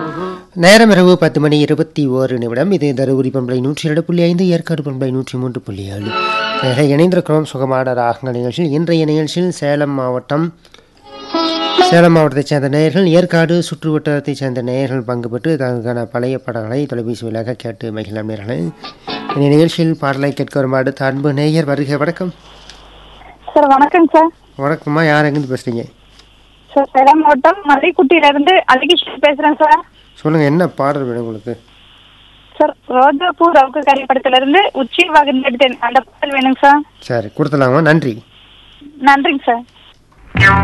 நேரம் இரவு பத்து மணி இருபத்தி ஓரு நிமிடம் இது தருமபுரி பண்பலை நூற்றி இரண்டு புள்ளி ஐந்து ஏற்காடு பண்பலை நூற்றி மூன்று புள்ளி ஏழு இதில் இணைந்திருக்கிறோம் சுகமான ராகங்கள் நிகழ்ச்சியில் இன்றைய நிகழ்ச்சியில் சேலம் மாவட்டம் சேலம் மாவட்டத்தைச் சேர்ந்த நேயர்கள் ஏற்காடு சுற்று வட்டாரத்தைச் சேர்ந்த நேயர்கள் பங்கு பெற்று தங்களுக்கான பழைய படங்களை தொலைபேசி வழியாக கேட்டு மகிழலாம் நேயர்களே இந்த நிகழ்ச்சியில் பாடலை கேட்க வரும் அடுத்த அன்பு நேயர் வருகை வணக்கம் சார் வணக்கம் சார் வணக்கம்மா யார் எங்கேருந்து பேசுகிறீங்க சார் சேலம் மாவட்டம் மல்லிக்குட்டியில இருந்து அழகிஷ் பேசுறேன் சார் சொல்லுங்கள் என்ன பாடல் வேணும் உங்களுக்கு சார் ரோஜா பூ ரவுக்கு கறி படத்துல இருந்து உச்சி வகுந்தெடுத்தேன் அந்த பாடல் வேணுங்க சார் சரி கொடுத்துலாமா நன்றி நன்றிங்க சார்